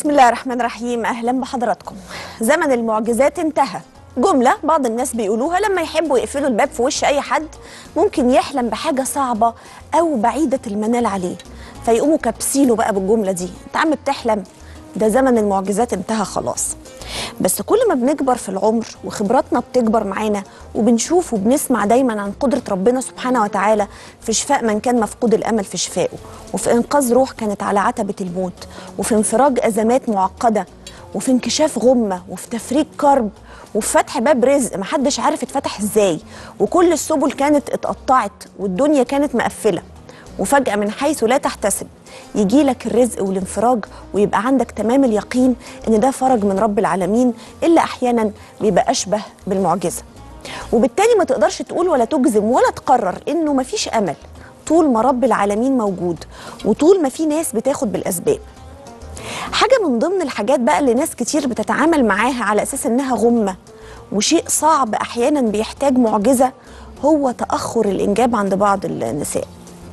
بسم الله الرحمن الرحيم اهلا بحضراتكم زمن المعجزات انتهى جملة بعض الناس بيقولوها لما يحبوا يقفلوا الباب في وش أي حد ممكن يحلم بحاجة صعبة أو بعيدة المنال عليه فيقوموا كابسينه بقى بالجملة دي أنت عم بتحلم ده زمن المعجزات انتهى خلاص بس كل ما بنكبر في العمر وخبراتنا بتكبر معانا وبنشوف وبنسمع دايما عن قدرة ربنا سبحانه وتعالى في شفاء من كان مفقود الأمل في شفائه وفي إنقاذ روح كانت على عتبة الموت وفي انفراج أزمات معقدة وفي انكشاف غمة وفي تفريج كرب وفي فتح باب رزق محدش عارف اتفتح ازاي وكل السبل كانت اتقطعت والدنيا كانت مقفلة وفجأة من حيث لا تحتسب يجي لك الرزق والانفراج ويبقى عندك تمام اليقين ان ده فرج من رب العالمين اللي احيانا بيبقى اشبه بالمعجزة وبالتالي ما تقدرش تقول ولا تجزم ولا تقرر انه مفيش امل طول ما رب العالمين موجود وطول ما في ناس بتاخد بالاسباب حاجة من ضمن الحاجات بقى اللي ناس كتير بتتعامل معاها على أساس إنها غمة وشيء صعب أحيانا بيحتاج معجزة هو تأخر الإنجاب عند بعض النساء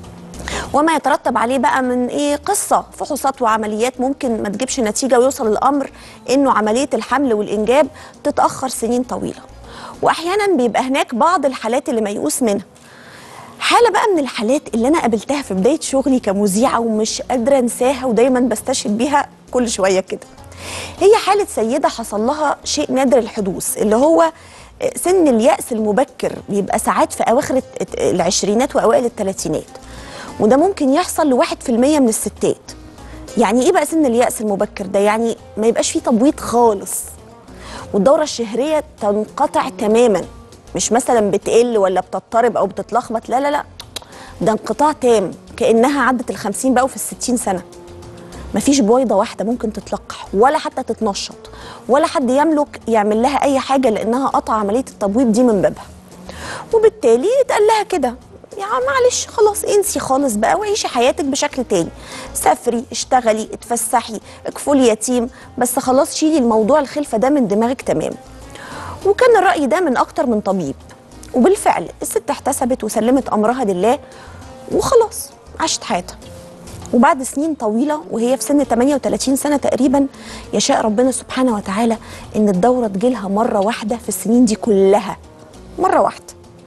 وما يترتب عليه بقى من ايه قصه فحوصات وعمليات ممكن ما تجيبش نتيجه ويوصل الامر انه عمليه الحمل والانجاب تتاخر سنين طويله واحيانا بيبقى هناك بعض الحالات اللي ميؤوس منها حاله بقى من الحالات اللي انا قابلتها في بدايه شغلي كمذيعه ومش قادره انساها ودايما بستشهد بيها كل شويه كده هي حاله سيده حصل لها شيء نادر الحدوث اللي هو سن اليأس المبكر بيبقى ساعات في أواخر العشرينات وأوائل الثلاثينات وده ممكن يحصل لواحد في المية من الستات يعني ايه بقى سن اليأس المبكر ده يعني ما يبقاش فيه تبويض خالص والدورة الشهرية تنقطع تماما مش مثلا بتقل ولا بتضطرب او بتتلخبط لا لا لا ده انقطاع تام كأنها عدت الخمسين بقى وفي الستين سنة مفيش بويضة واحدة ممكن تتلقح ولا حتى تتنشط ولا حد يملك يعمل لها أي حاجة لأنها قطع عملية التبويض دي من بابها وبالتالي اتقال لها كده يعني معلش خلاص انسي خالص بقى وعيشي حياتك بشكل تاني سافري اشتغلي اتفسحي اكفلي يتيم بس خلاص شيلي الموضوع الخلفة ده من دماغك تمام وكان الرأي ده من أكتر من طبيب وبالفعل الست احتسبت وسلمت أمرها لله وخلاص عاشت حياتها وبعد سنين طويلة وهي في سن 38 سنة تقريبا يشاء ربنا سبحانه وتعالى إن الدورة تجيلها مرة واحدة في السنين دي كلها مرة واحدة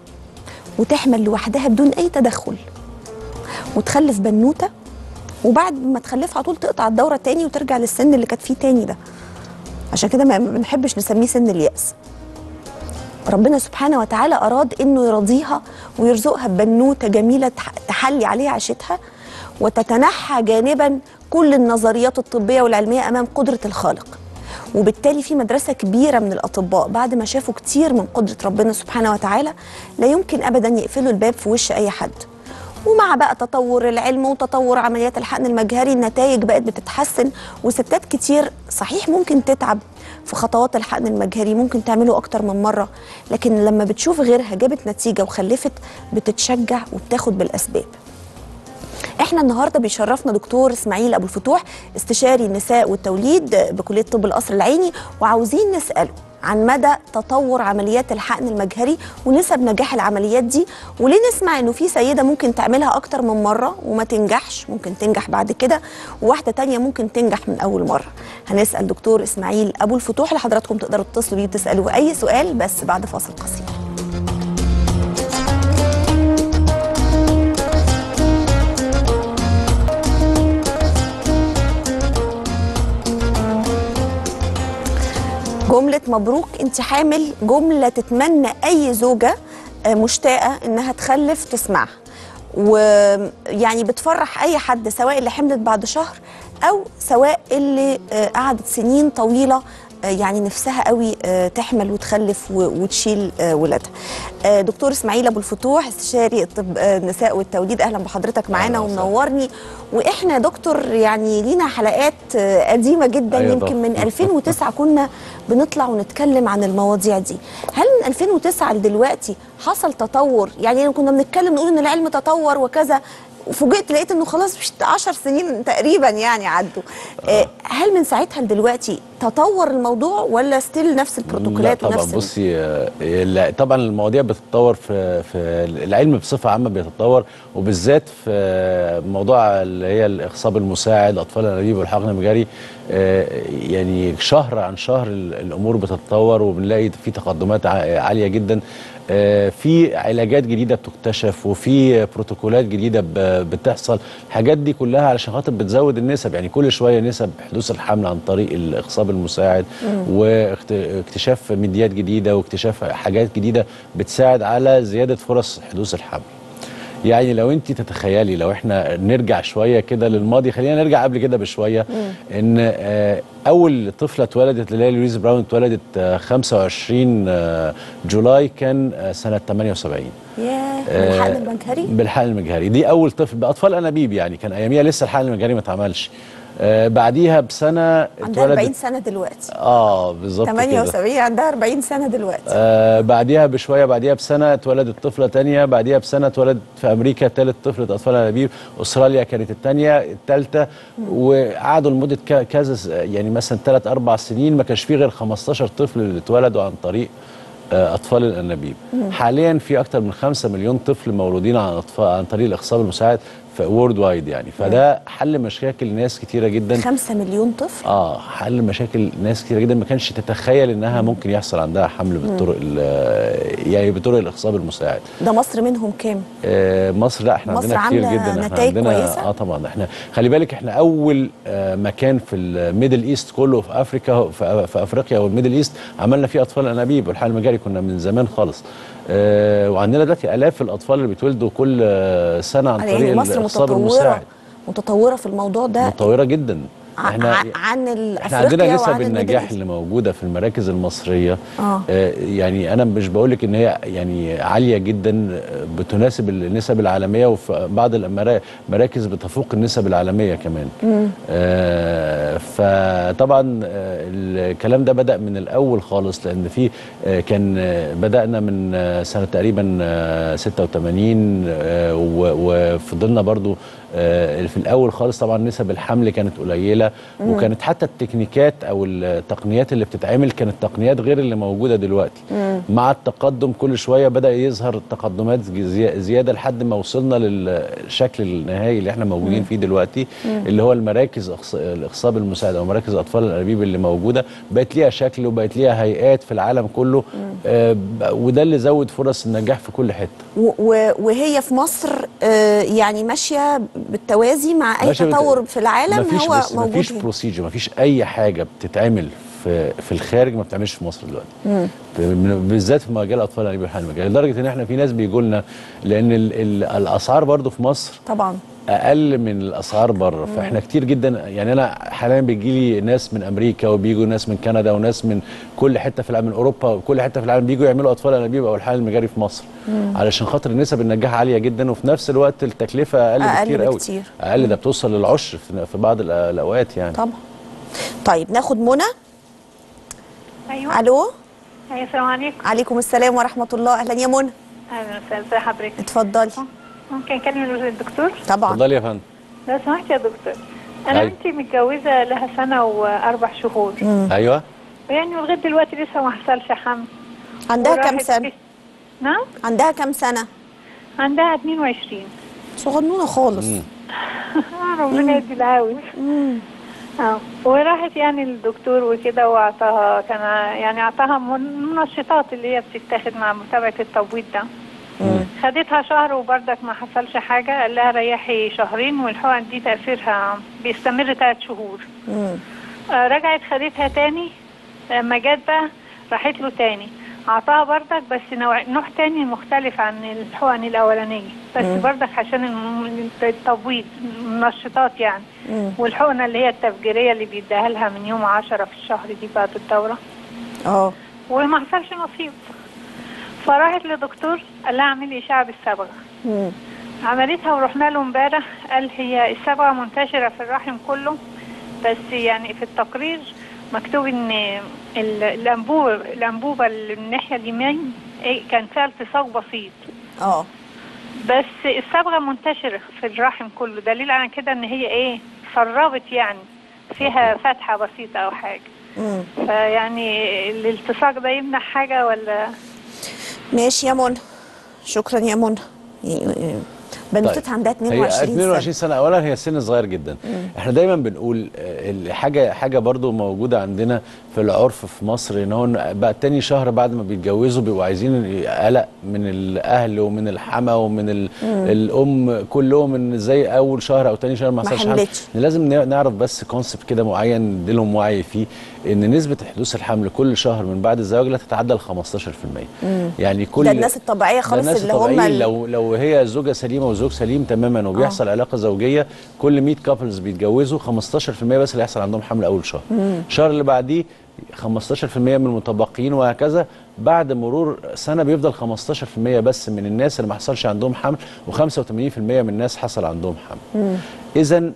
وتحمل لوحدها بدون اي تدخل وتخلف بنوته وبعد ما تخلفها على طول تقطع الدوره تاني وترجع للسن اللي كانت فيه تاني ده عشان كده ما بنحبش نسميه سن الياس ربنا سبحانه وتعالى اراد انه يرضيها ويرزقها ببنوته جميله تحلي عليها عيشتها وتتنحى جانبا كل النظريات الطبيه والعلميه امام قدره الخالق وبالتالي في مدرسة كبيرة من الأطباء بعد ما شافوا كتير من قدرة ربنا سبحانه وتعالى لا يمكن أبدا يقفلوا الباب في وش أي حد ومع بقى تطور العلم وتطور عمليات الحقن المجهري النتائج بقت بتتحسن وستات كتير صحيح ممكن تتعب في خطوات الحقن المجهري ممكن تعمله أكتر من مرة لكن لما بتشوف غيرها جابت نتيجة وخلفت بتتشجع وبتاخد بالأسباب احنا النهارده بيشرفنا دكتور اسماعيل ابو الفتوح استشاري النساء والتوليد بكليه طب القصر العيني وعاوزين نساله عن مدى تطور عمليات الحقن المجهري ونسب نجاح العمليات دي وليه نسمع انه في سيده ممكن تعملها اكتر من مره وما تنجحش ممكن تنجح بعد كده وواحده تانية ممكن تنجح من اول مره هنسال دكتور اسماعيل ابو الفتوح اللي حضراتكم تقدروا تتصلوا بيه وتسالوه اي سؤال بس بعد فاصل قصير جملة مبروك انت حامل جملة تتمنى اي زوجة مشتاقة انها تخلف تسمعها ويعني بتفرح اي حد سواء اللي حملت بعد شهر او سواء اللي قعدت سنين طويلة يعني نفسها قوي تحمل وتخلف وتشيل ولادها دكتور اسماعيل ابو الفتوح استشاري الطب النساء والتوليد اهلا بحضرتك معانا ومنورني واحنا يا دكتور يعني لينا حلقات قديمه جدا أيوة يمكن من 2009 كنا بنطلع ونتكلم عن المواضيع دي هل من 2009 لدلوقتي حصل تطور يعني كنا بنتكلم نقول ان العلم تطور وكذا وفوجئت لقيت انه خلاص مش 10 سنين تقريبا يعني عدوا آه. هل من ساعتها لدلوقتي تطور الموضوع ولا ستيل نفس البروتوكولات لا طبعا ونفس ال- بصي آه، لا، طبعا المواضيع بتتطور في في العلم بصفه عامه بيتطور وبالذات في موضوع اللي هي الاخصاب المساعد اطفال الانابيب والحقن المجاري آه، يعني شهر عن شهر ال- الامور بتتطور وبنلاقي في تقدمات ع- عاليه جدا آه، في علاجات جديده بتكتشف وفي بروتوكولات جديده ب- بتحصل الحاجات دي كلها علشان خاطر بتزود النسب يعني كل شويه نسب حدوث الحمل عن طريق الاخصاب المساعد واكتشاف ميديات جديده واكتشاف حاجات جديده بتساعد على زياده فرص حدوث الحمل يعني لو انت تتخيلي لو احنا نرجع شويه كده للماضي خلينا نرجع قبل كده بشويه ان آه، اول طفله اتولدت اللي هي لويز براون اتولدت آه، 25 آه، جولاي كان آه، سنه 78 ياه آه، الحقن المجهري بالحقن المجهري دي اول طفل باطفال انابيب يعني كان اياميها لسه الحقن المجهري ما اتعملش آه بعديها بسنه عندها 40 اتولدت سنه دلوقتي اه بالظبط كده 78 عندها 40 سنه دلوقتي آه بعديها بشويه بعديها بسنه اتولدت طفله تانية بعديها بسنه اتولدت في امريكا ثالث طفله اطفال انابيب استراليا كانت الثانيه الثالثه وقعدوا لمده ك- كذا س- يعني مثلا ثلاث اربع سنين ما كانش فيه غير 15 طفل اللي اتولدوا عن طريق آه، اطفال الانابيب حاليا في اكثر من 5 مليون طفل مولودين عن اطفال عن طريق الاخصاب المساعد في وورد وايد يعني فده حل مشاكل ناس كتيره جدا 5 مليون طفل اه حل مشاكل ناس كتير جدا ما كانش تتخيل انها ممكن يحصل عندها حمل بالطرق ال- يعني بطرق الاخصاب المساعد ده مصر منهم كام آه مصر لا احنا مصر عندنا كتير عاملة جدا احنا نتائج عندنا كويسة؟ اه طبعا احنا خلي بالك احنا اول آه مكان في الميدل ايست كله في افريكا في, في افريقيا والميدل ايست عملنا فيه اطفال انابيب والحال المجاري كنا من زمان خالص آه وعندنا دلوقتي الاف الاطفال اللي بيتولدوا كل آه سنه عن يعني طريق مصر الاخصاب متطوره المساعد متطوره في الموضوع ده متطوره جدا ع- ع- عن احنا عندنا افريقيا نسب وعن الميدل النجاح إيست. اللي موجوده في المراكز المصريه آه. آه يعني انا مش بقول لك ان هي يعني عاليه جدا آه، بتناسب النسب العالميه وفي بعض المراكز بتفوق النسب العالميه كمان آه فطبعا آه الكلام ده بدا من الاول خالص لان في آه كان آه بدانا من آه سنه تقريبا آه 86 آه و- وفضلنا برضو آه، في الاول خالص طبعا نسب الحمل كانت قليله وكانت حتى التكنيكات او التقنيات اللي بتتعمل كانت تقنيات غير اللي موجوده دلوقتي مع التقدم كل شويه بدا يظهر تقدمات زي- زياده لحد ما وصلنا للشكل النهائي اللي احنا موجودين فيه دلوقتي اللي هو المراكز أخص- الاخصاب المساعد او مراكز اطفال الانابيب اللي موجوده بقت ليها شكل وبقت ليها هيئات في العالم كله آه، ب- وده اللي زود فرص النجاح في كل حته و- و- وهي في مصر آه، يعني ماشيه بالتوازي مع اي ماشية بت- تطور في العالم مفيش هو بس موجود مفيش هنا. بروسيجر مفيش اي حاجه بتتعمل في في الخارج ما بتعملش في مصر دلوقتي في- من- بالذات في مجال الاطفال الانابيب والحقن المجاري لدرجه ان احنا في ناس بيجوا لنا لان ال ال الاسعار برضو في مصر طبعا اقل من الاسعار بره فاحنا كتير جدا يعني انا حاليا بيجي لي ناس من امريكا وبيجوا ناس من كندا وناس من كل حته في العالم من اوروبا وكل حته في العالم بيجوا يعملوا اطفال انابيب او الحقن المجاري في مصر علشان خاطر نسب النجاح عاليه جدا وفي نفس الوقت التكلفه اقل, أقل بكتير قوي بكتير. اقل ده بتوصل للعشر في في بعض الأ- الاوقات يعني طبعا طيب ناخد منى ايوه الو ايوه السلام عليكم عليكم السلام ورحمه الله اهلا يا منى اهلا وسهلا ازي حضرتك اتفضلي ممكن اكلم الدكتور طبعا اتفضلي يا فندم لو سمحت يا دكتور انا أيوة. بنتي متجوزه لها سنه واربع شهور ايوه يعني لغايه دلوقتي لسه ما حصلش حمل عندها كام وراحت سنه في- نعم عندها كام سنه عندها 22 صغنونه خالص ربنا يدي العافيه اه وراحت يعني للدكتور وكده واعطاها كان يعني اعطاها من- منشطات اللي هي بتتاخد مع متابعه التبويض ده خدتها شهر وبرضك ما حصلش حاجه قال لها ريحي شهرين والحقن دي تاثيرها بيستمر ثلاث شهور مم. آه، رجعت خدتها تاني لما جت بقى راحت له تاني اعطاها بردك بس نوع نوع تاني مختلف عن الحقن الاولانيه بس بردك عشان الم- التبويض منشطات يعني مم. والحقنه اللي هي التفجيريه اللي بيديها لها من يوم عشرة في الشهر دي بعد الدوره اه وما حصلش نصيب فراحت لدكتور قال لها اعملي اشعه بالصبغه مم. عملتها ورحنا له امبارح قال هي الصبغه منتشره في الرحم كله بس يعني في التقرير مكتوب ان ال- الانبوبه الانبوبه اللي من الناحيه اليمين إيه كان فيها التصاق بسيط اه بس الصبغه منتشره في الرحم كله دليل على كده ان هي ايه سربت يعني فيها فتحه بسيطه او حاجه مم. فيعني الالتصاق ده يمنع حاجه ولا ماشي يا منى شكرا يا منى يعني بنوتتها عندها 22 هي سنه 22 سنه اولا هي سن صغير جدا احنا دايما بنقول آه، الحاجه حاجه برضو موجوده عندنا في العرف في مصر ان هو بقى تاني شهر بعد ما بيتجوزوا بيبقوا عايزين قلق من الاهل ومن الحما ومن ال- الام كلهم ان زي اول شهر او تاني شهر ما ما حصلش حمل حملتش. لازم ن- نعرف بس كونسبت كده معين نديلهم وعي فيه ان نسبه حدوث الحمل كل شهر من بعد الزواج لا تتعدى ال 15% يعني كل ده الناس الطبيعيه ده خالص الناس اللي هم الطبيعيين ال- لو لو هي زوجه سليمه وزوج سليم تماما وبيحصل علاقه زوجيه كل 100 كابلز بيتجوزوا 15% بس اللي هيحصل عندهم حمل اول شهر الشهر اللي بعديه 15% من المتبقيين وهكذا بعد مرور سنه بيفضل 15% بس من الناس اللي ما حصلش عندهم حمل و85% من الناس حصل عندهم حمل اذا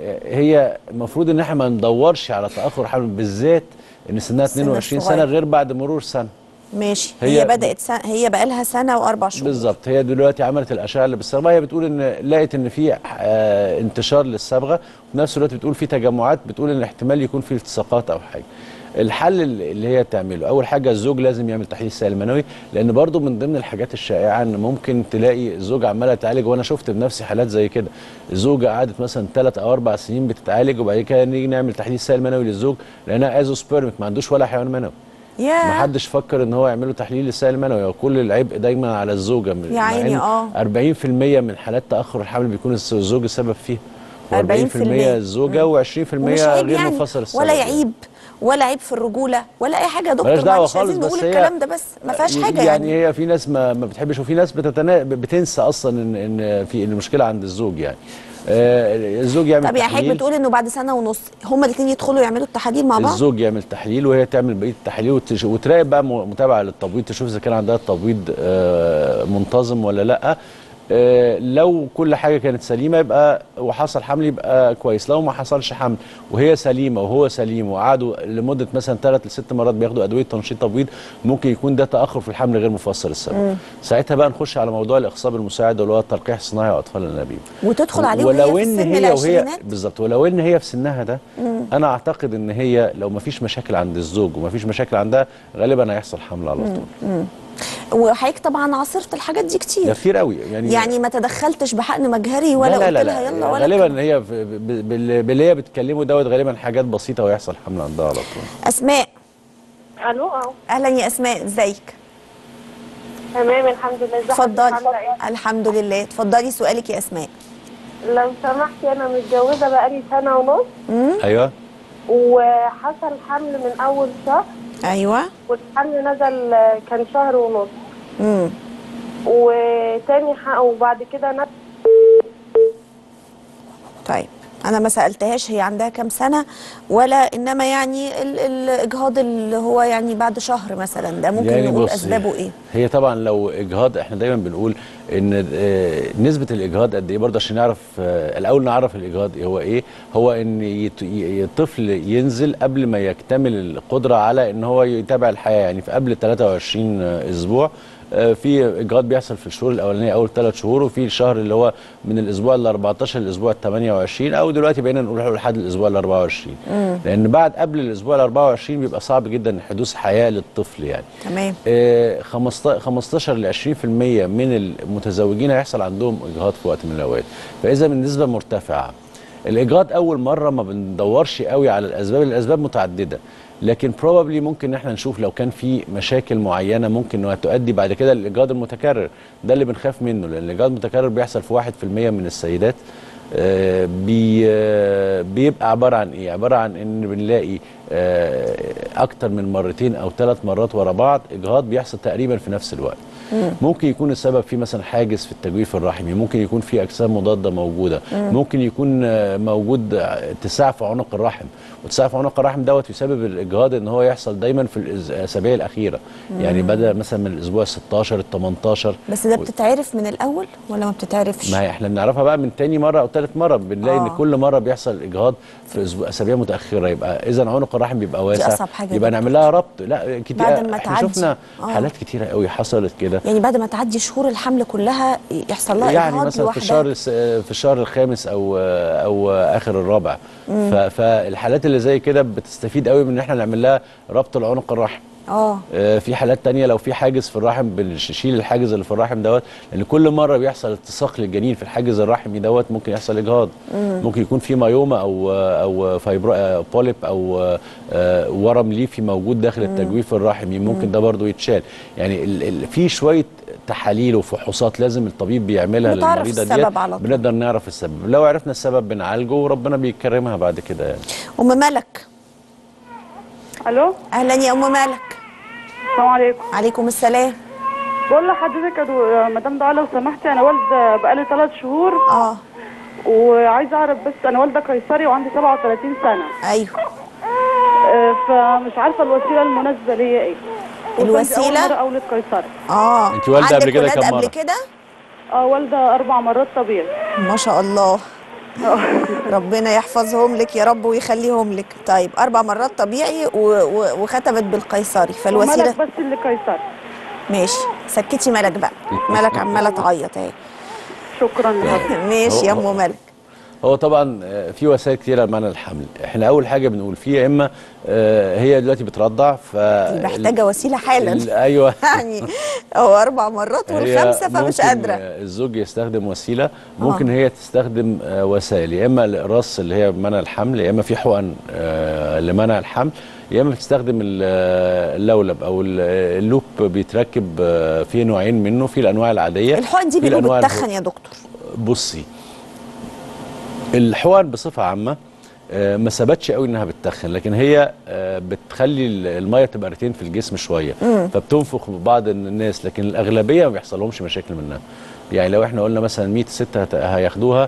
هي المفروض ان احنا ما ندورش على تاخر حمل بالذات ان سنها السن 22 سنه الصغير. غير بعد مرور سنه ماشي هي, هي- بدات سنة هي بقى لها سنه واربع شهور بالظبط هي دلوقتي عملت الاشعه اللي بالصبغه هي بتقول ان لقت ان في آه انتشار للصبغه وفي نفس الوقت بتقول في تجمعات بتقول ان احتمال يكون في التصاقات او حاجه الحل اللي اللي هي تعمله اول حاجه الزوج لازم يعمل تحليل سائل منوي لان برضو من ضمن الحاجات الشائعه ان ممكن تلاقي الزوج عماله تعالج وانا شفت بنفسي حالات زي كده الزوجه قعدت مثلا ثلاث او اربع سنين بتتعالج وبعد كده نيجي نعمل تحليل سائل منوي للزوج لانها ازوسبيرميك ما عندوش ولا حيوان منوي ما يا حدش فكر ان هو يعمل له تحليل للسائل المنوي وكل العبء دايما على الزوجه من- يا عيني، مع آه. إن 40% من حالات تاخر الحمل بيكون الس- الزوج السبب فيها 40% و40% الزوجه و20% ومش عيب غير يعني منفصل السبب ولا يعني. يعيب ولا عيب في الرجوله ولا اي حاجه يا دكتور ملهاش دعوه معلش خالص عايزين بس نقول هي الكلام ده بس ما فيهاش حاجه يعني, يعني, هي في ناس ما, ما بتحبش وفي ناس بتتنا... بتنسى اصلا ان ان في ان المشكله عند الزوج يعني آه الزوج يعمل طب يعني حضرتك تحليل بتقول انه بعد سنه ونص هما الاثنين يدخلوا يعملوا التحاليل مع بعض الزوج يعمل تحليل وهي تعمل بقيه التحاليل وتش... وتراقب بقى م- متابعه للتبويض تشوف اذا كان عندها التبويض آه منتظم ولا لا آه لو كل حاجه كانت سليمه يبقى وحصل حمل يبقى كويس لو ما حصلش حمل وهي سليمه وهو سليم وقعدوا لمده مثلا ثلاث لست مرات بياخدوا ادويه تنشيط تبويض ممكن يكون ده تاخر في الحمل غير مفسر السبب ساعتها بقى نخش على موضوع الاخصاب المساعد اللي هو التلقيح الصناعي واطفال الانابيب وتدخل عليه ولو وهي في ان سن هي وهي العشرينات بالظبط ولو ان هي في سنها ده انا اعتقد ان هي لو ما فيش مشاكل عند الزوج وما فيش مشاكل عندها غالبا هيحصل حمل على طول وحضرتك طبعا عاصرت الحاجات دي ده كتير كتير قوي يعني يعني ما تدخلتش بحقن مجهري ولا لا لا قلت لا لها لا يلا ولا غالبا كده. هي في- ب- بال- باللي هي بتكلمه دوت غالبا حاجات بسيطه ويحصل حمل عندها على طول اسماء الو اه اهلا يا اسماء ازيك تمام الحمد لله ازي اتفضلي حضرتك عاملة إيه؟ الحمد لله اتفضلي سؤالك يا اسماء لو سمحتي انا متجوزه بقالي سنه ونص ايوه وحصل حمل من اول شهر ايوه والحمل نزل كان شهر ونص امم وتاني ح... وبعد كده نفس طيب انا ما سالتهاش هي عندها كام سنه ولا انما يعني ال الاجهاض اللي هو يعني بعد شهر مثلا ده ممكن يعني نقول بصي، اسبابه ايه هي طبعا لو اجهاض احنا دايما بنقول ان آه، نسبه الاجهاض قد ايه برضه عشان نعرف آه، الاول نعرف الاجهاض إيه هو ايه هو ان يت- ي- الطفل ينزل قبل ما يكتمل القدره على ان هو يتابع الحياه يعني في قبل 23 اسبوع آه، في اجهاض بيحصل في الشهور الاولانيه اول ثلاث شهور وفي الشهر اللي هو من الاسبوع ال 14 للاسبوع ال 28 او دلوقتي بقينا نقول لحد الاسبوع ال 24 لان بعد قبل الاسبوع ال 24 بيبقى صعب جدا حدوث حياه للطفل يعني تمام آه، 15 15 ل 20% من المتزوجين هيحصل عندهم اجهاض في وقت من الاوقات فاذا من نسبه مرتفعه الاجهاض اول مره ما بندورش قوي على الاسباب الاسباب متعدده لكن بروبابلي ممكن ان احنا نشوف لو كان في مشاكل معينه ممكن انها تؤدي بعد كده للاجهاض المتكرر ده اللي بنخاف منه لان الاجهاض المتكرر بيحصل في 1% من السيدات آه، بي آه، بيبقى عباره عن ايه عباره عن ان بنلاقي آه، اكتر من مرتين او ثلاث مرات ورا بعض اجهاض بيحصل تقريبا في نفس الوقت ممكن يكون السبب فيه مثلا حاجز في التجويف الرحمي ممكن يكون في اجسام مضاده موجوده ممكن يكون آه، موجود اتساع في عنق الرحم واتساع في عنق الرحم دوت يسبب الاجهاض ان هو يحصل دايما في الأس- الاسابيع الاخيره يعني بدا مثلا من الاسبوع ال 16 ال 18 بس ده بتتعرف من الاول ولا ما بتتعرفش ما هي احنا بنعرفها بقى من تاني مره او تالت مره بنلاقي آه. ان كل مره بيحصل اجهاض في أسبوع- اسابيع متاخره يبقى اذا عنق الرحم بيبقى واسع أصعب حاجة يبقى دي. نعمل لها ربط لا كتير بعد ما احنا تعدي. شفنا آه. حالات كتيره قوي حصلت كده كده يعني بعد ما تعدي شهور الحمل كلها يحصل لها يعني إجهاض مثلا في لوحدها؟ الشهر الس- في الشهر الخامس او او اخر الرابع ف- فالحالات اللي زي كده بتستفيد قوي من ان احنا نعمل لها ربط العنق الرحم اه آه، في حالات تانية لو في حاجز في الرحم بنشيل الحاجز اللي في الرحم دوت لان كل مره بيحصل التصاق للجنين في الحاجز الرحمي دوت ممكن يحصل اجهاض ممكن يكون في مايوما او او فايبرو آه، بوليب او آه، ورم ليفي موجود داخل التجويف الرحمي ممكن ده برضو يتشال يعني ال- ال- في شويه تحاليل وفحوصات لازم الطبيب بيعملها وتعرف للمريضه السبب ديت على طول. بنقدر نعرف السبب لو عرفنا السبب بنعالجه وربنا بيكرمها بعد كده يعني ام ملك الو اهلا يا ام ملك السلام عليكم عليكم السلام بقول لحضرتك يا دو- يا مدام دعاء لو سمحتي انا والده بقالي ثلاث شهور اه وعايزه اعرف بس انا والده قيصري وعندي 37 سنه ايوه آه، فمش عارفه الوسيله المناسبه ليا ايه الوسيلة؟ وكنت اول مره اولد قيصري اه أنت والدة عندك قبل كده ولاد كم قبل مرة؟ كده اه والده اربع مرات طبيعي ما شاء الله ربنا يحفظهم لك يا رب ويخليهم لك طيب اربع مرات طبيعي و... و... وختمت بالقيصري فالوسيله وملك بس اللي قيصري ماشي سكتي ملك بقى ملك عماله تعيط اهي شكرا لحضرتك ماشي يا هو- ام ملك هو طبعا آه، في وسائل كتيره لمنع الحمل احنا اول حاجه بنقول في يا اما آه، هي دلوقتي بترضع ف دي محتاجه وسيله ال- حالا ايوه يعني هو اربع مرات هي والخامسه فمش ممكن، قادره آه، الزوج يستخدم وسيله ممكن هي تستخدم آه، وسائل يا اما الاقراص اللي هي منع الحمل يا اما في حقن آه، لمنع الحمل يا اما بتستخدم ال- آه، اللولب او ال- آه، اللوب بيتركب آه، في نوعين منه في الانواع العاديه الحقن دي في بيقولوا الأنواع بتتخن الهو- يا دكتور بصي الحقن بصفه عامه آه، ما ثبتش قوي انها بتتخن لكن هي آه، بتخلي ال- الميه تبقى رتين في الجسم شويه فبتنفخ بعض الناس لكن الاغلبيه ما بيحصلهمش مشاكل منها يعني لو احنا قلنا مثلا 100 ست هت- هياخدوها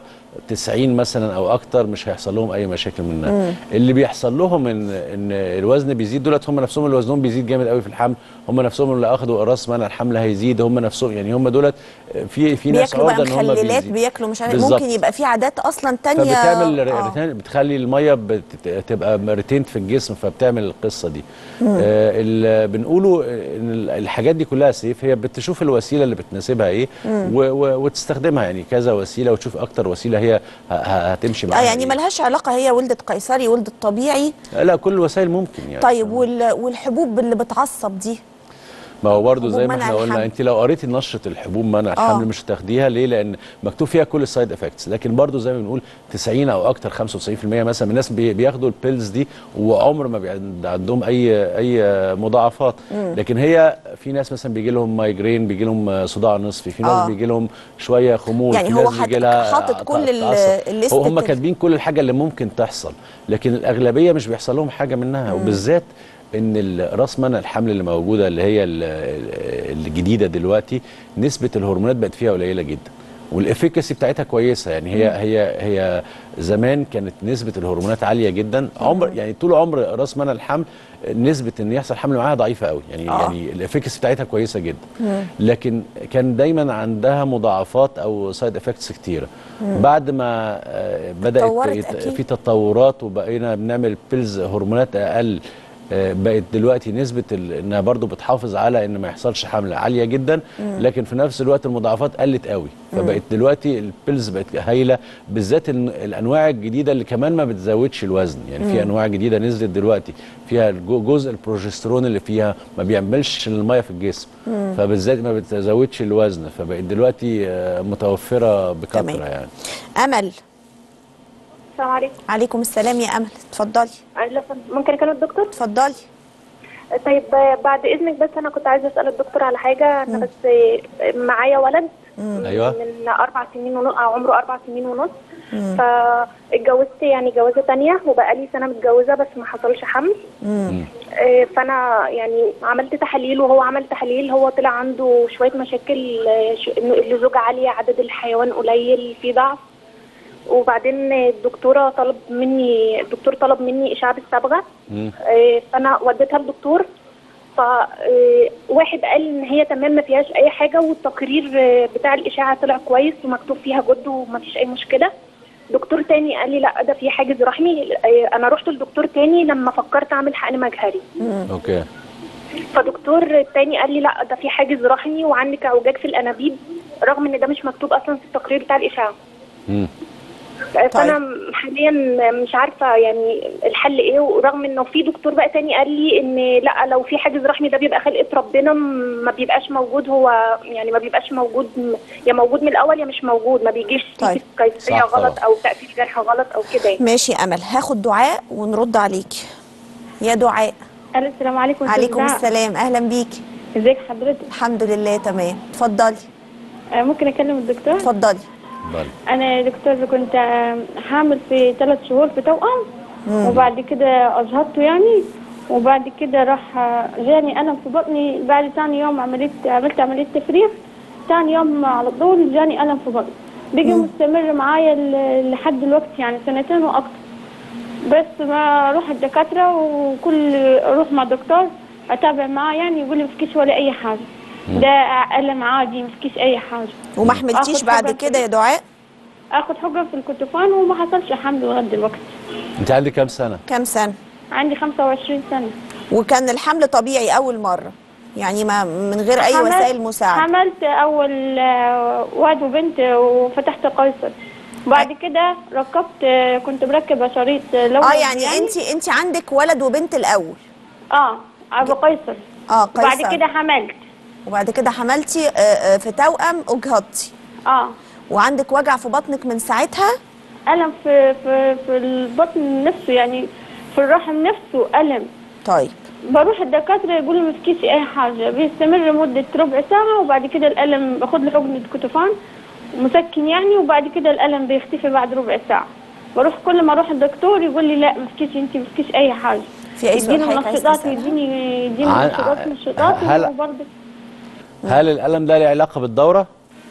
90 مثلا او اكتر مش هيحصل لهم اي مشاكل منها اللي بيحصل لهم ان ان الوزن بيزيد دولت هم نفسهم اللي وزنهم بيزيد جامد قوي في الحمل هم نفسهم اللي اخدوا اقراص منع الحمل هيزيد هم نفسهم يعني هم دولت في في ناس بياكلوا بقى عرضه ان هم مخللات بيزيد. بياكلوا مش عارف بالظبط. ممكن يبقى في عادات اصلا تانية فبتعمل آه. ريتين بتخلي الميه بت- تبقى ريتينت في الجسم فبتعمل القصه دي آه اللي بنقوله ان ال- الحاجات دي كلها سيف هي بتشوف الوسيله اللي بتناسبها ايه و و وتستخدمها يعني كذا وسيله وتشوف اكتر وسيله هي ه- ه- هتمشي اه معاها يعني إيه. ملهاش علاقه هي ولدت قيصري ولدت طبيعي لا كل الوسائل ممكن يعني طيب وال... والحبوب اللي بتعصب دي ما هو برضه حبوب زي ما منع احنا قلنا الحمل. انت لو قريتي نشره الحبوب منع الحمل آه. مش هتاخديها ليه لان مكتوب فيها كل السايد افكتس لكن برضه زي ما بنقول 90 او اكتر 95% مثلا من الناس بي- بياخدوا البيلز دي وعمر ما بيبقى عندهم اي اي مضاعفات لكن هي في ناس مثلا بيجي لهم مايجرين بيجي لهم صداع نصفي في ناس آه. بيجي لهم شويه خمول يعني في هو ناس حاطط- بيجي لها حاطط كل ال- تعصب. الليستة هو هم ال- كاتبين كل الحاجه اللي ممكن تحصل لكن الاغلبيه مش بيحصل لهم حاجه منها وبالذات ان ال- راس منع الحمل اللي موجوده اللي هي ال- ال- الجديده دلوقتي نسبه الهرمونات بقت فيها قليله جدا والافيكاسي بتاعتها كويسه يعني هي هي هي زمان كانت نسبه الهرمونات عاليه جدا عمر يعني طول عمر راس منع الحمل نسبه ان يحصل حمل معاها ضعيفه قوي يعني آه. يعني الافيكاسي بتاعتها كويسه جدا لكن كان دايما عندها مضاعفات او سايد افكتس كتيره بعد ما آه، بدات اتطورت يت- أكيد. في تطورات وبقينا بنعمل بيلز هرمونات اقل آه، بقت دلوقتي نسبه ال- انها برضو بتحافظ على ان ما يحصلش حمل عاليه جدا لكن في نفس الوقت المضاعفات قلت قوي فبقت دلوقتي البيلز بقت هايله بالذات ال- الانواع الجديده اللي كمان ما بتزودش الوزن يعني في انواع جديده نزلت دلوقتي فيها الجو- جزء البروجسترون اللي فيها ما بيعملش الميه في الجسم فبالذات ما بتزودش الوزن فبقت دلوقتي آه، متوفره بكثره تمام. يعني امل السلام عليكم عليكم السلام يا امل اتفضلي أهلا وسهلا. ممكن اكلم الدكتور اتفضلي طيب آه، بعد اذنك بس انا كنت عايزه اسال الدكتور على حاجه انا بس آه، معايا ولد أيوة. من اربع سنين ونص او عمره اربع سنين ونص فاتجوزت يعني جوازه تانية وبقالي سنه متجوزه بس ما حصلش حمل آه، فانا يعني عملت تحاليل وهو عمل تحاليل هو طلع عنده شويه مشاكل آه، ش- إنه اللزوجه عاليه عدد الحيوان قليل في ضعف وبعدين الدكتوره طلب مني الدكتور طلب مني اشعه بالصبغه مم. آه، فانا وديتها للدكتور فواحد قال ان هي تمام ما فيهاش اي حاجه والتقرير آه، بتاع الاشعه طلع كويس ومكتوب فيها جد وما فيش اي مشكله دكتور تاني قال لي لا ده في حاجز رحمي آه، انا رحت لدكتور تاني لما فكرت اعمل حقن مجهري اوكي فدكتور التاني قال لي لا ده في حاجز رحمي وعندك اعوجاج في الانابيب رغم ان ده مش مكتوب اصلا في التقرير بتاع الاشعه مم. فانا حاليا مش عارفه يعني الحل ايه ورغم انه في دكتور بقى تاني قال لي ان لا لو في حاجز رحمي ده بيبقى خلقه ربنا م- ما بيبقاش موجود هو يعني ما بيبقاش موجود م- يا موجود من الاول يا مش موجود ما بيجيش طيب. كيفيه صح غلط طبعا. او تاثير جرح غلط او كده يعني. ماشي يا امل هاخد دعاء ونرد عليكي يا دعاء السلام عليكم أستاذ عليكم دعاء. السلام اهلا بيكي ازيك حضرتك الحمد لله تمام اتفضلي آه، ممكن اكلم الدكتور اتفضلي اتفضلي. انا يا دكتور كنت آه، حامل في ثلاث شهور في توأم وبعد كده اجهضته يعني وبعد كده راح آه، جاني الم في بطني بعد ثاني يوم عمليه عملت عمليه تفريغ ثاني يوم على طول جاني الم في بطني بقي مستمر معايا ل- لحد دلوقتي يعني سنتين واكتر بس ما اروح الدكاتره وكل اروح مع دكتور اتابع معاه يعني يقول لي مفيش ولا اي حاجه ده الم عادي مفيش اي حاجه وما حملتيش آخد بعد حاجة كده يا دعاء اخد حقن في الكتفان وما حصلش حمل لغايه دلوقتي انت عندك كام سنه كام سنه عندي 25 سنه وكان الحمل طبيعي اول مره يعني ما من غير اي حملت- وسائل مساعده حملت اول آه، واد وبنت وفتحت قيصر بعد كده ركبت آه، كنت مركبه شريط آه، لون اه يعني انت انت عندك ولد وبنت الاول اه ابو قيصر اه قيصر بعد كده حملت وبعد كده حملتي آه، آه، في توأم اجهضتي اه وعندك وجع في بطنك من ساعتها الم في في في البطن نفسه يعني في الرحم نفسه الم طيب بروح الدكاتره يقولوا ما فيكيش اي حاجه بيستمر مده ربع ساعه وبعد كده الالم باخد له حقنه كتفان مسكن يعني وبعد كده الالم بيختفي بعد ربع ساعه بروح كل ما اروح الدكتور يقول لي لا ما فيكيش انت ما فيكيش اي حاجه في أي سؤال يديني حضرتك عايز منشطات تسألها؟ يديني يديني عن- منشطات منشطات هل- وبرضه هل الالم ده له علاقه بالدوره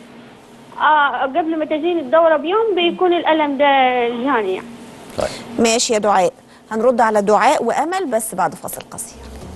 اه قبل ما تجيني الدوره بيوم بيكون الالم ده جاني يعني طيب ماشي يا دعاء هنرد على دعاء وامل بس بعد فاصل قصير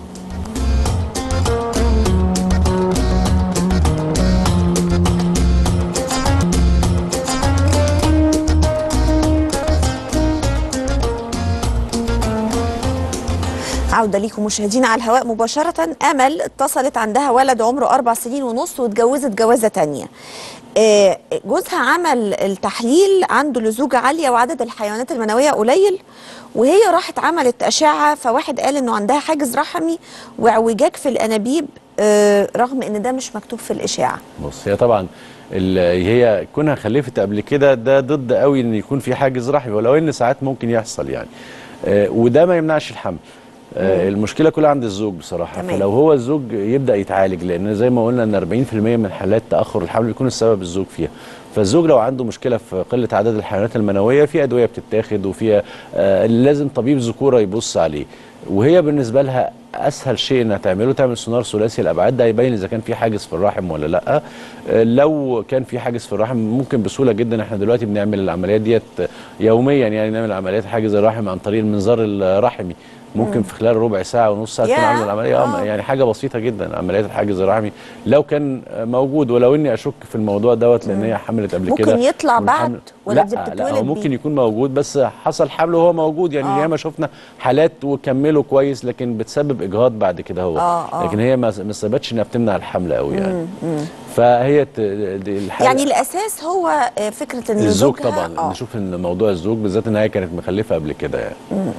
عودة ليكم مشاهدينا على الهواء مباشرة أمل اتصلت عندها ولد عمره أربع سنين ونص واتجوزت جوازة تانية آه، جوزها عمل التحليل عنده لزوجة عالية وعدد الحيوانات المنوية قليل وهي راحت عملت أشعة فواحد قال إنه عندها حاجز رحمي واعوجاج في الأنابيب آه، رغم إن ده مش مكتوب في الإشاعة بص هي طبعا ال- هي كونها خلفت قبل كده ده ضد قوي ان يكون في حاجز رحمي ولو ان ساعات ممكن يحصل يعني آه، وده ما يمنعش الحمل آه، المشكله كلها عند الزوج بصراحه تمام. فلو هو الزوج يبدا يتعالج لان زي ما قلنا ان 40% من حالات تاخر الحمل بيكون السبب الزوج فيها فالزوج لو عنده مشكله في قله عدد الحيوانات المنويه في ادويه بتتاخد وفيها آه، لازم طبيب ذكوره يبص عليه وهي بالنسبه لها اسهل شيء انها تعمله تعمل سونار ثلاثي الابعاد ده يبين اذا كان في حاجز في الرحم ولا لا آه، لو كان في حاجز في الرحم ممكن بسهوله جدا احنا دلوقتي بنعمل العمليات ديت يوميا يعني نعمل عمليات حاجز الرحم عن طريق المنظار الرحمي ممكن في خلال ربع ساعه ونص ساعه تكون ياه. عامله العمليه آه. آه. يعني حاجه بسيطه جدا عمليات الحاجز الرحمي لو كان موجود ولو اني اشك في الموضوع دوت لان هي حملت قبل ممكن كده يطلع والحمل- بعد ولا دي لا لا بتتولد هو ممكن بيه؟ يكون موجود بس حصل حمل وهو موجود يعني آه. آه. ياما شفنا حالات وكملوا كويس لكن بتسبب اجهاض بعد كده هو آه، آه. لكن هي ما ما ثبتش انها بتمنع الحمل قوي يعني فهي ت- دي الحالة يعني الأساس هو آه، فكرة إن الزوج زوجها- طبعا آه. نشوف ان موضوع الزوج بالذات ان هي كانت مخلفه قبل كده يعني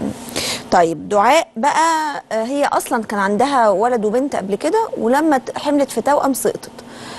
طيب دعاء بقى آه، هي اصلا كان عندها ولد وبنت قبل كده ولما ت- حملت في توأم سقطت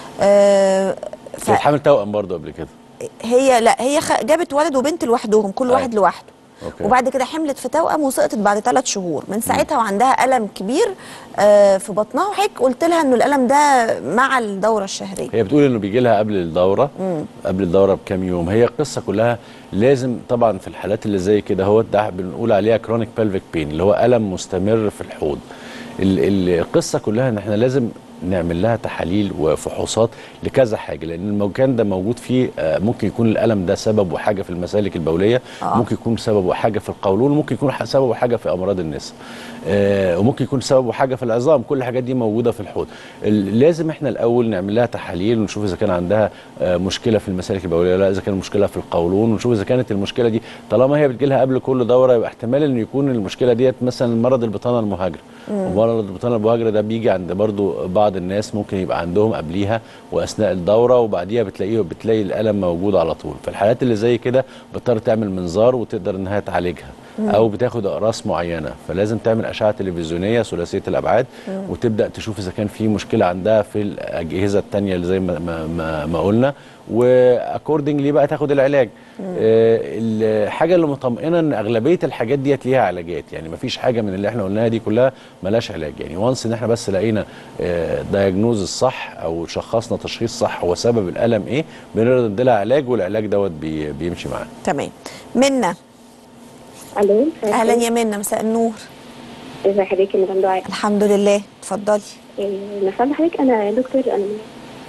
آه، كانت حامل توأم برضه قبل كده فهي لا هي خ- جابت ولد وبنت لوحدهم كل أيوة. واحد لوحده أوكي. وبعد كده حملت في توأم وسقطت بعد ثلاث شهور من ساعتها وعندها ألم كبير آه، في بطنها وحضرتك قلت لها انه الألم ده مع الدورة الشهرية هي بتقول انه بيجي لها قبل الدوره قبل الدوره بكام يوم هي القصه كلها لازم طبعا في الحالات اللي زي كده هو ده بنقول عليها كرونيك بلفيك بين اللي هو الم مستمر في الحوض ال- ال- القصه كلها ان احنا لازم نعمل لها تحاليل وفحوصات لكذا حاجه لان المكان ده موجود فيه آه، ممكن يكون الالم ده سببه حاجه في المسالك البوليه آه. ممكن يكون سببه حاجه في القولون ممكن يكون ح- سببه حاجه في امراض النساء آه، وممكن يكون سببه حاجه في العظام كل الحاجات دي موجوده في الحوض ال- لازم احنا الاول نعمل لها تحاليل ونشوف اذا كان عندها آه، مشكله في المسالك البوليه ولا لا اذا كان مشكله في القولون ونشوف اذا كانت المشكله دي طالما هي بتجيلها قبل كل دوره يبقى احتمال ان يكون المشكله ديت مثلا مرض البطانه المهاجره ومرض البطانه المهاجره ده بيجي عند برضو بعض الناس ممكن يبقى عندهم قبليها واثناء الدوره وبعديها بتلاقيه بتلاقي الالم موجود على طول فالحالات اللي زي كده بتضطر تعمل منظار وتقدر انها تعالجها او بتاخد اقراص معينه فلازم تعمل اشعه تلفزيونيه ثلاثيه الابعاد وتبدا تشوف اذا كان في مشكله عندها في الاجهزه الثانيه اللي زي ما ما, ما, ما قلنا واكوردنجلي بقى تاخد العلاج آه، الحاجه اللي مطمئنه ان اغلبيه الحاجات ديت ليها علاجات يعني ما فيش حاجه من اللي احنا قلناها دي كلها ملاش علاج يعني وانس ان احنا بس لقينا دايجنوز الصح او شخصنا تشخيص صح هو سبب الالم ايه بنقدر نديلها علاج والعلاج دوت بي بيمشي معانا تمام منا الو اهلا يا منا مساء النور ازي حضرتك يا مدام دعاء الحمد لله اتفضلي إيه، مساء حضرتك انا دكتور انا من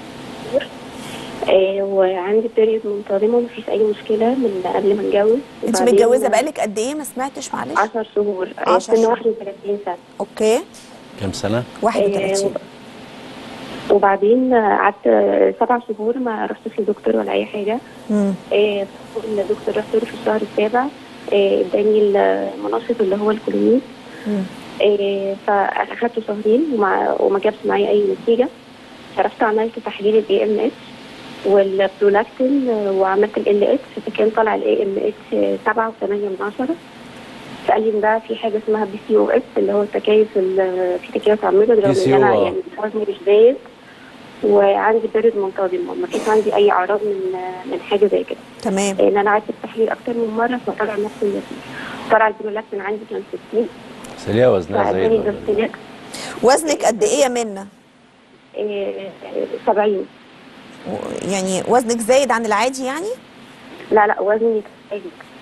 إيه، وعندي بيريود منتظمه ومفيش اي مشكله من قبل ما اتجوز انت وبعدين متجوزه بقالك قد ايه ما سمعتش معلش 10 شهور إيه، عشر سن شهور. 31 سنه اوكي كام سنه 31 وبعدين قعدت سبع شهور ما رحتش لدكتور ولا اي حاجه مم. إيه، الدكتور رحت له في الشهر السابع إيه، اداني المنشط اللي هو الكولونيد مم. إيه، فاخدته شهرين وما, وما جابش معايا اي نتيجه فرحت عملت تحليل الاي ام اتش والبرولاكتين آه، وعملت ال اتش فكان طالع الاي ام اتش 7 و8 من 10 فقال لي ان ده في حاجه اسمها بي سي او اس اللي هو التكيس ال- في تكيس عمله رغم ان انا PCO. يعني وزني مش زايد وعندي برد منتظم ما فيش عندي اي اعراض من آه، من حاجه زي كده تمام لان انا عدت التحليل اكتر من مره فطلع نفس النتيجه طلع البرولاكتين عندي كان 60 بس ليها وزنها زايد فاداني ولا إيه؟ دوستينيك وزنك قد ايه يا منا إيه، 70 و- يعني وزنك زايد عن العادي يعني لا لا وزني زايد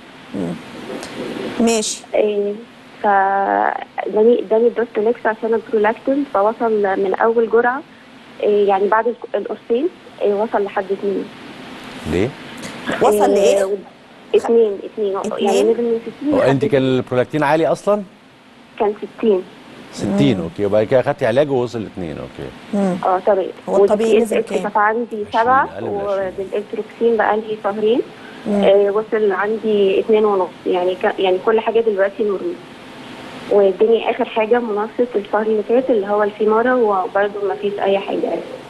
ماشي إيه، ف اداني اداني الدوستوليكس عشان البرولاكتين فوصل من اول جرعه إيه، يعني بعد الك- القرصين إيه، وصل لحد اثنين ليه؟ وصل لايه و- اثنين اثنين اتنين؟ يعني نزل من 60 هو لحد انت كان البرولاكتين عالي اصلا؟ كان 60 60 اوكي وبعد كده اخدتي علاج ووصل لاثنين اوكي اه تمام هو الطبيعي نزل والPSH كام؟ كانت عندي سبعة أقل من عشرين. وبالالتروكسين بقى لي شهرين آه وصل عندي اتنين ونص يعني ك... يعني كل حاجة دلوقتي نورمال واداني اخر حاجة منصة الشهر اللي فات اللي هو الفيمارا وبرده ما فيش اي حاجة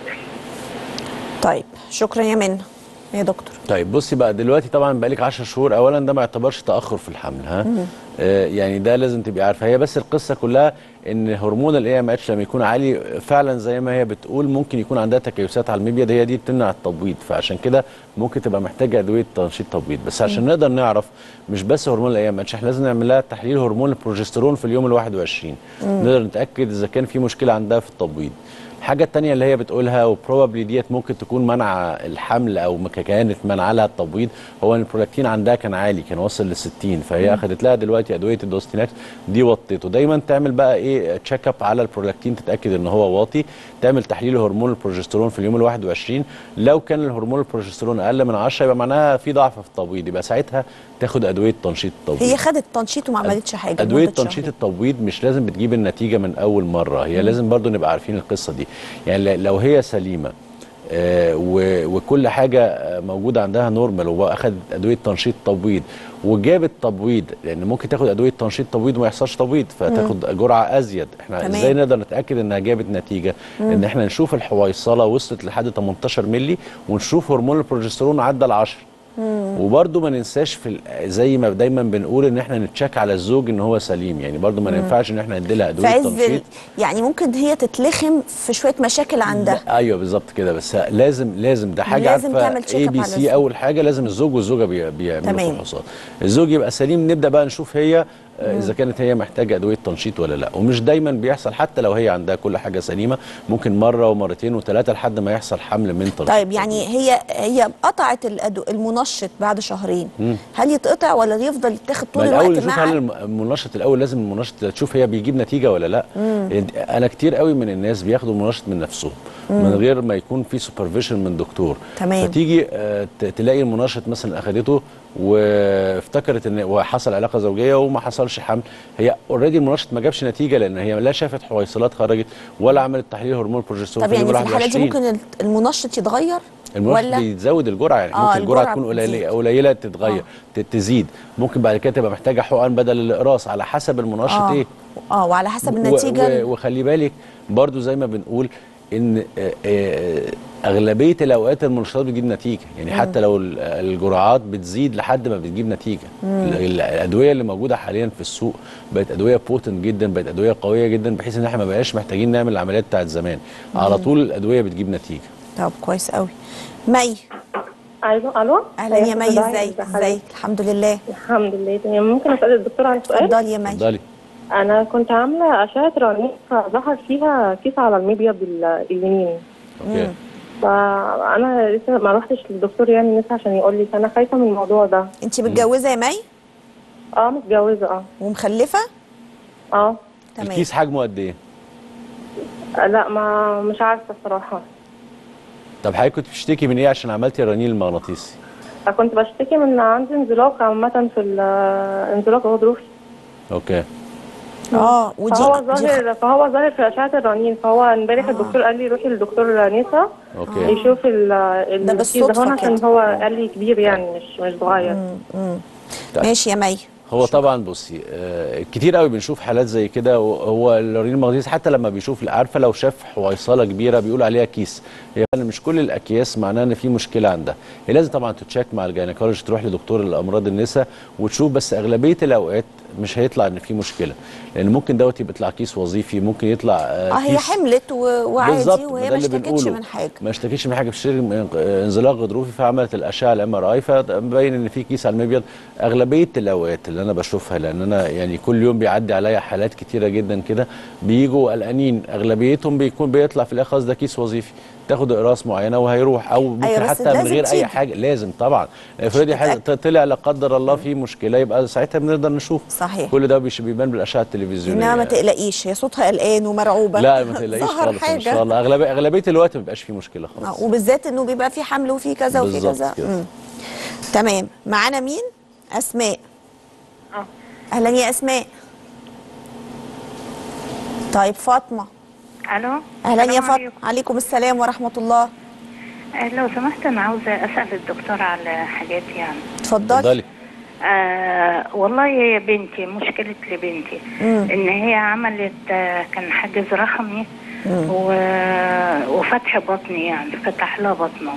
طيب شكرا يا منا يا دكتور طيب بصي بقى دلوقتي طبعا بقالك 10 شهور اولا ده ما يعتبرش تاخر في الحمل ها آه يعني ده لازم تبقي عارفه هي بس القصه كلها ان هرمون الاي ام اتش لما يكون عالي فعلا زي ما هي بتقول ممكن يكون عندها تكيسات على المبيض هي دي بتمنع التبويض فعشان كده ممكن تبقى محتاجه ادويه تنشيط تبويض بس عشان نقدر نعرف مش بس هرمون الاي ام اتش احنا لازم نعمل لها تحليل هرمون البروجسترون في اليوم ال 21 نقدر نتاكد اذا كان في مشكله عندها في التبويض الحاجة التانية اللي هي بتقولها وبروبابلي ديت ممكن تكون منع الحمل او ما كانت منع لها التبويض هو ان البرولاكتين عندها كان عالي كان واصل ل 60 فهي اخذت لها دلوقتي ادويه الدوستيناكس دي وطته دايما تعمل بقى ايه تشيك اب على البرولاكتين تتاكد ان هو واطي تعمل تحليل هرمون البروجسترون في اليوم ال 21 لو كان الهرمون البروجسترون اقل من 10 يبقى معناها في ضعف في التبويض يبقى ساعتها تاخد ادويه تنشيط التبويض هي خدت تنشيط وما عملتش حاجه ادويه لمدة تنشيط شهرين. التبويض مش لازم بتجيب النتيجه من اول مره هي لازم برضو نبقى عارفين القصه دي يعني ل- لو هي سليمه آه و- وكل حاجه آه، موجوده عندها نورمال واخدت ادويه تنشيط تبويض وجابت تبويض لان ممكن تاخد ادويه تنشيط تبويض وما يحصلش تبويض فتاخد جرعه ازيد احنا تمام. ازاي نقدر نتاكد انها جابت نتيجه ان احنا نشوف الحويصله وصلت لحد 18 مللي ونشوف هرمون البروجسترون عدى ال 10 وبرده ما ننساش في ال- زي ما دايما بنقول ان احنا نتشك على الزوج ان هو سليم يعني برده ما ينفعش ان احنا ندي لها في ادويه عز ال... تنشيط يعني ممكن هي تتلخم في شويه مشاكل عندها ايوه بالظبط كده بس لازم لازم ده حاجه لازم تعمل check اي up بي على سي الزوج. اول حاجه لازم الزوج والزوجه بي- بيعملوا تمام. فحوصات الزوج يبقى سليم نبدا بقى نشوف هي آه، اذا كانت هي محتاجه ادويه تنشيط ولا لا ومش دايما بيحصل حتى لو هي عندها كل حاجه سليمه ممكن مره ومرتين وثلاثه لحد ما يحصل حمل من تنشيط طيب يعني هي هي قطعت الأدو- المنشط بعد شهرين هل يتقطع ولا يفضل يتاخد طول ما الاول الوقت نشوف مع هل الم- المنشط الاول لازم المنشط تشوف هي بيجيب نتيجه ولا لا يعني انا كتير قوي من الناس بياخدوا منشط من نفسهم من غير ما يكون في سوبرفيشن من دكتور تمام. فتيجي آه، ت- تلاقي المنشط مثلا اخدته وافتكرت ان وحصل علاقه زوجيه وما حصلش حمل هي اوريدي المنشط ما جابش نتيجه لان هي لا شافت حويصلات خرجت ولا عملت تحليل هرمون البروجسترون طب يعني اليوم في الحاله دي 21. ممكن المنشط يتغير المنشط ولا بيزود الجرعه يعني آه، ممكن الجرعه الجرعة تكون بتزيد. قليله قليله تتغير ت- تزيد ممكن بعد كده تبقى محتاجه حقن بدل الاقراص على حسب المنشط اه ايه اه وعلى حسب و- النتيجه و- وخلي بالك برضو زي ما بنقول ان آه، آه، اغلبيه الاوقات المنشطات بتجيب نتيجه يعني حتى لو ال- الجرعات بتزيد لحد ما بتجيب نتيجه ال- ال- الادويه اللي موجوده حاليا في السوق بقت ادويه بوتنت جدا بقت ادويه قويه جدا بحيث ان احنا ما بقاش محتاجين نعمل العمليات بتاعت زمان على طول الادويه بتجيب نتيجه طب كويس قوي مي الو الو اهلا يا مي ازيك؟ ازيك ازيك؟ ازيك الحمد لله الحمد لله تمام ممكن اسال الدكتور على سؤال اتفضلي يا مي اتفضلي انا كنت عامله اشعه رنين فظهر فيها كيس على المبيض ال- اليمين اوكي فانا لسه ما روحتش للدكتور يعني لسه عشان يقول لي فانا خايفه من الموضوع ده انت متجوزه يا مي اه متجوزه اه ومخلفه اه تمام الكيس حجمه قد ايه لا ما مش عارفه الصراحه طب حضرتك كنت بتشتكي من ايه عشان عملتي الرنين المغناطيسي كنت بشتكي من عندي انزلاق عامه في ال- انزلاق غضروفي اوكي اه ودي فهو دي ظاهر فهو ظاهر في اشعه الرنين فهو امبارح الدكتور قال لي روحي للدكتور نسا اوكي يشوف ال ال- ده الكيس ده بالصدفة هون عشان كده. هو قال لي كبير يعني مش مش صغير ماشي يا مي هو طبعا بصي آه كتير قوي بنشوف حالات زي كده وهو الرنين المغناطيسي حتى لما بيشوف عارفه لو شاف حويصله كبيره بيقول عليها كيس هي فعلا مش كل الاكياس معناها ان في مشكله عندها هي لازم طبعا تتشيك مع الجينيكولوجي تروح لدكتور الامراض النساء وتشوف بس اغلبيه الاوقات مش هيطلع ان في مشكله لان ممكن دوت يبقى يطلع كيس وظيفي ممكن يطلع آه اه هي كيس حملت و- وعادي بالظبط، وهي ده ما اللي اشتكتش بنقوله. من حاجه ما اشتكيش من حاجه بتشتكي من انزلاق غضروفي فعملت الاشعه الام ار اي فبين ان في كيس على المبيض اغلبيه الاوقات اللي انا بشوفها لان انا يعني كل يوم بيعدي عليا حالات كتيره جدا كده بيجوا قلقانين اغلبيتهم بيكون بيطلع في الاخر خلاص ده كيس وظيفي تاخد اقراص معينه وهيروح او ممكن أيوة، بس حتى من لازم غير اي تيجي. حاجه لازم طبعا افرضي حاجه تتأكد. طلع لا قدر الله في مشكله يبقى ساعتها بنقدر نشوف صحيح. كل ده بيش- بيبان بالاشعه التلفزيونيه انما ما تقلقيش هي صوتها قلقان ومرعوبه لا ما تقلقيش ظهر خالص ان شاء حاجه الله اغلبيه اغلبيه الوقت ما بيبقاش في مشكله آه، خالص وبالذات انه بيبقى في حمل وفي كذا وفي بالظبط كذا كده. مم. تمام معانا مين اسماء اه اهلا يا اسماء طيب فاطمه الو اهلا يا السلام فاطمه عليكم. عليكم السلام ورحمه الله آه، لو سمحت انا عاوزه اسال الدكتور على حاجات يعني اتفضلي اتفضلي آه والله هي بنتي مشكلة لبنتي إن هي عملت آه كان حاجز رحمي و... وفتح بطني يعني فتح لها بطنه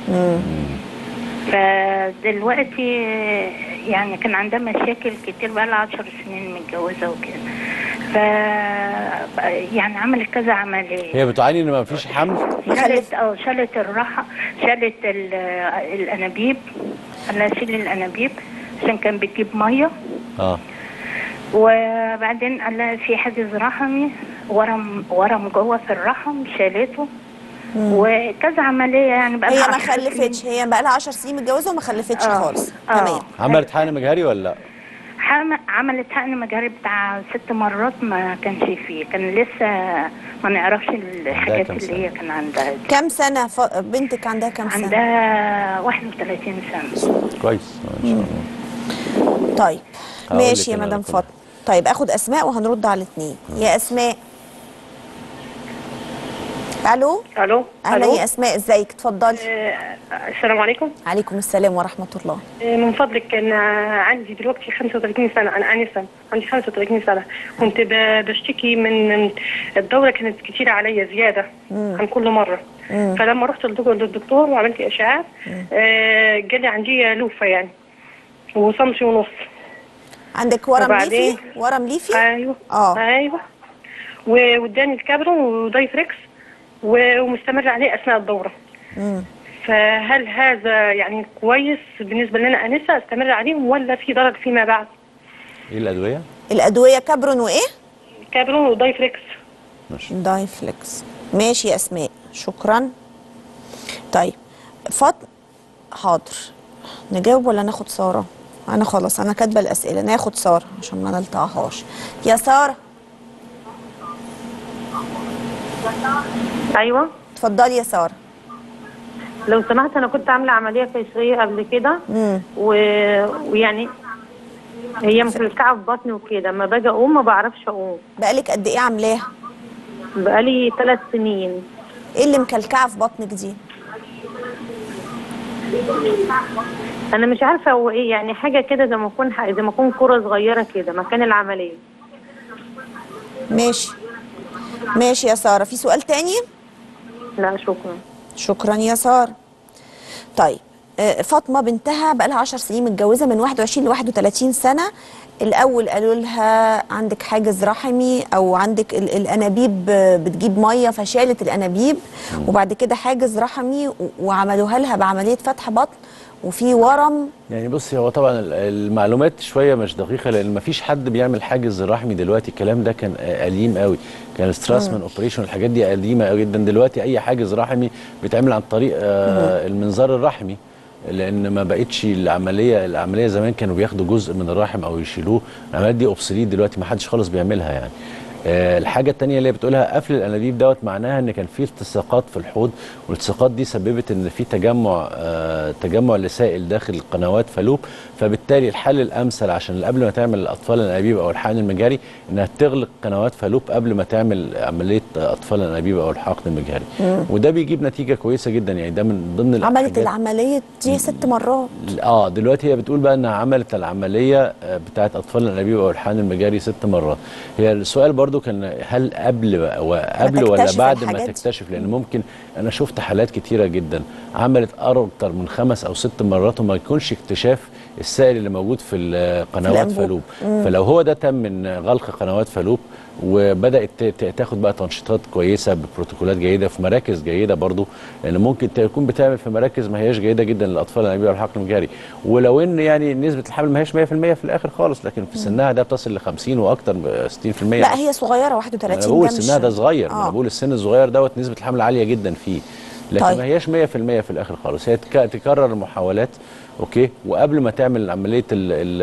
فدلوقتي آه، يعني كان عندها مشاكل كتير بقى لها عشر سنين متجوزة وكده ف يعني عملت كذا عملية هي بتعاني ان ما فيش حمل شالت اه شالت الرحم شالت ال- الانابيب انا اشيل الانابيب عشان كان بتجيب ميه اه وبعدين قال لها في حاجز رحمي ورم ورم جوه في الرحم شالته وكذا عمليه يعني بقى هي لها ما عشر سنين. خلفتش هي بقى لها 10 سنين متجوزه وما خلفتش آه. خالص آه. تمام عملت حقن مجهري ولا لا حم- عملت حقن مجاري بتاع ست مرات ما كانش فيه كان لسه ما نعرفش الحاجات كام اللي سنة؟ هي كان عندها دي. كم سنه ف... بنتك عندها كم سنه عندها 31 سنه كويس آه، ان شاء الله طيب هقول ماشي لك يا أنا مدام كل فاطمه طيب اخد اسماء وهنرد على الاثنين يا اسماء الو الو اهلا الو يا اسماء ازيك اتفضلي آه، السلام عليكم عليكم السلام ورحمه الله آه، من فضلك انا عندي دلوقتي 35 سنه انا انسه عندي 35 سنه كنت ب- بشتكي من الدوره كانت كتيره عليا زياده عن كل مره فلما رحت للدك- للدكتور وعملت اشعاعات آه، قال لي عندي لوفه يعني وسنتي ونص عندك ورم وبعدين؟ ليفي ورم ليفي ايوه اه ايوه و- واداني الكابرون ودايفريكس و- ومستمر عليه اثناء الدوره فهل هذا يعني كويس بالنسبه لنا انسه استمر عليهم ولا في ضرر فيما بعد؟ ايه الادويه الادويه كابرون وايه كابرون ودايفريكس دايفليكس ماشي يا اسماء شكرا طيب فاطمه حاضر نجاوب ولا ناخد ساره انا خلاص انا كاتبه الاسئله ناخد ساره عشان ما نلطعهاش يا ساره ايوه اتفضلي يا ساره لو سمحت انا كنت عامله عمليه قيصريه قبل كده امم و... ويعني هي مكلكعه في بطني وكده اما باجي اقوم ما بعرفش اقوم بقالك قد ايه عاملاها بقالي ثلاث سنين ايه اللي مكلكعه في بطنك دي انا مش عارفه هو ايه يعني حاجه كده زي ما اكون زي ما اكون كره صغيره كده مكان العمليه ماشي ماشي يا ساره في سؤال تاني لا شكرا شكرا يا ساره طيب آه، فاطمه بنتها بقى لها 10 سنين متجوزه من 21 ل 31 سنه الاول قالوا لها عندك حاجز رحمي او عندك ال- الانابيب آه، بتجيب ميه فشالت الانابيب وبعد كده حاجز رحمي و- وعملوها لها بعمليه فتح بطن وفي ورم يعني بصي هو طبعا ال- المعلومات شويه مش دقيقه لان ما فيش حد بيعمل حاجز رحمي دلوقتي الكلام ده كان قديم قوي كان ستراسمان اوبريشن الحاجات دي قديمه قوي جدا دلوقتي اي حاجز رحمي بيتعمل عن طريق آه المنظار الرحمي لان ما بقتش العمليه العمليه زمان كانوا بياخدوا جزء من الرحم او يشيلوه العمليات دي اوبسوليت دلوقتي ما حدش خالص بيعملها يعني آه، الحاجة التانية اللي هي بتقولها قفل الأنابيب دوت معناها إن كان في التصاقات في الحوض والالتصاقات دي سببت إن في تجمع آه تجمع لسائل داخل قنوات فالوب فبالتالي الحل الأمثل عشان قبل ما تعمل الأطفال الأنابيب أو الحقن المجاري إنها تغلق قنوات فالوب قبل ما تعمل عملية أطفال الأنابيب أو الحقن المجاري وده بيجيب نتيجة كويسة جدا يعني ده من ضمن عملت الحاجات- العمليه دي ست مرات اه دلوقتي هي بتقول بقى انها عملت العمليه آه، بتاعت اطفال الانابيب او الحقن المجاري ست مرات هي السؤال برضو كان هل قبل وقبل ولا تكتشف بعد ما الحاجات دي؟ تكتشف لان ممكن انا شفت حالات كتيره جدا عملت اكتر من خمس او ست مرات وما يكونش اكتشاف السائل اللي موجود في ال- قنوات الأنبوب. فالوب فلو هو ده تم من غلق قنوات فالوب وبدات ت- ت- تاخد بقى تنشيطات كويسه ببروتوكولات جيده في مراكز جيده برضو لان ممكن تكون بتعمل في مراكز ما هياش جيده جدا للاطفال الانابيب والحقن المجاري ولو ان يعني نسبه الحمل ما هيش 100% في الاخر خالص لكن في سنها ده بتصل ل 50 واكتر 60% لا هي صغيره انا 31 بقول ده مش سنها ده صغير آه. انا بقول السن الصغير دوت نسبه الحمل عاليه جدا فيه لكن طيب. ما هياش 100% في الاخر خالص هي تك- تكرر المحاولات اوكي وقبل ما تعمل عمليه ال ال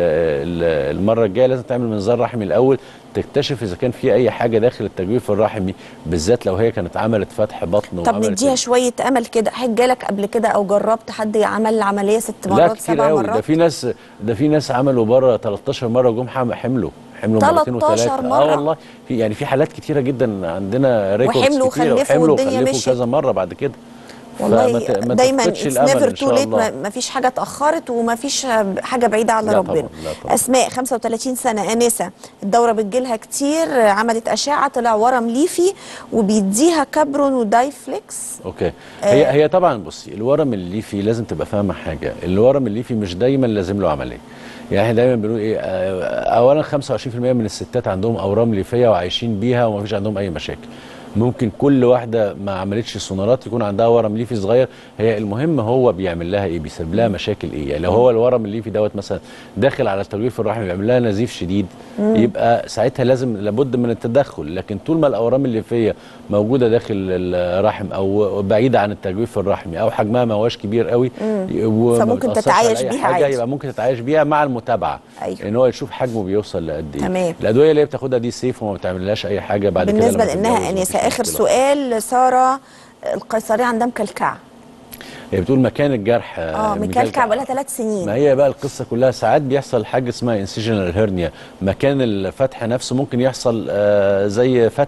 ال المره الجايه لازم تعمل منظار رحمي الاول تكتشف اذا كان في اي حاجه داخل التجويف الرحمي بالذات لو هي كانت عملت فتح بطن طب وعملت نديها شويه امل كده حد جالك قبل كده او جربت حد عمل العمليه ست لا مرات كتير سبع قوي ده مرات في ناس ده في ناس عملوا بره 13 مره جم حم- حملوا حملوا مرتين 13 وثلاثه مرة؟ اه والله في يعني في حالات كتيره جدا عندنا ريكوردز وحملوا كتيرة وخلفوا وحملوا والدنيا وخلفوا مشيت. كذا مره بعد كده والله فما ت- ما دايما تفقدش اتس الأمل نيفر إن تو شاء ليت الله. ما فيش حاجه اتاخرت وما فيش حاجه بعيده على لا ربنا طبعاً، لا طبعاً. اسماء 35 سنه انسه الدوره بتجيلها كتير عملت اشعه طلع ورم ليفي وبيديها كابرون ودايفليكس اوكي هي هي طبعا بصي الورم الليفي لازم تبقى فاهمه حاجه الورم الليفي مش دايما لازم له عمليه يعني احنا دايما بنقول ايه آه، اولا 25% من الستات عندهم اورام ليفيه وعايشين بيها وما فيش عندهم اي مشاكل ممكن كل واحده ما عملتش سونارات يكون عندها ورم ليفي صغير هي المهم هو بيعمل لها ايه بيسبب لها مشاكل ايه يعني لو هو الورم الليفي دوت مثلا داخل على التجويف الرحمي بيعمل لها نزيف شديد يبقى ساعتها لازم لابد من التدخل لكن طول ما الاورام الليفيه موجوده داخل الرحم او بعيده عن التجويف الرحمي او حجمها ما هوش كبير قوي وما فممكن بتأثرش تتعايش على أي بيها حاجة عادي. يبقى ممكن تتعايش بيها مع المتابعه أيوة. ان هو يشوف حجمه بيوصل لقد ايه تمام. الادويه اللي هي بتاخدها دي سيف وما بتعملهاش اي حاجه بعد كده بالنسبه لما لانها تتجوز انسه مفيش اخر مشكلة. سؤال ساره القيصريه عندها مكلكعه هي بتقول مكان الجرح اه مكلكع بقالها ثلاث سنين ما هي بقى القصه كلها ساعات بيحصل حاجه اسمها انسيجنال هيرنيا مكان الفتح نفسه ممكن يحصل آه زي فتق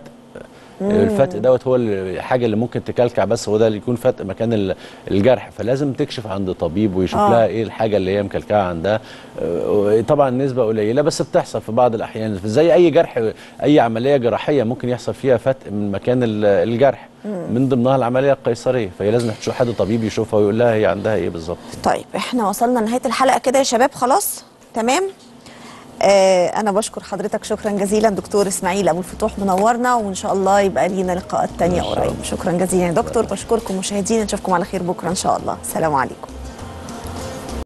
الفتق دوت هو الحاجه اللي ممكن تكلكع بس هو ده اللي يكون فتق مكان ال- الجرح فلازم تكشف عند طبيب ويشوف آه. لها ايه الحاجه اللي هي مكلكعه عندها آه، طبعا نسبه قليله بس بتحصل في بعض الاحيان زي اي جرح اي عمليه جراحيه ممكن يحصل فيها فتق من مكان ال- الجرح من ضمنها العمليه القيصريه فهي لازم تشوف حد طبيب يشوفها ويقول لها هي عندها ايه بالظبط طيب احنا وصلنا لنهايه الحلقه كده يا شباب خلاص تمام آه انا بشكر حضرتك شكرا جزيلا دكتور اسماعيل ابو الفتوح منورنا وان شاء الله يبقى لينا لقاءات تانية إن شاء قريب الله. شكرا جزيلا يا دكتور بشكركم مشاهدينا نشوفكم على خير بكره ان شاء الله سلام عليكم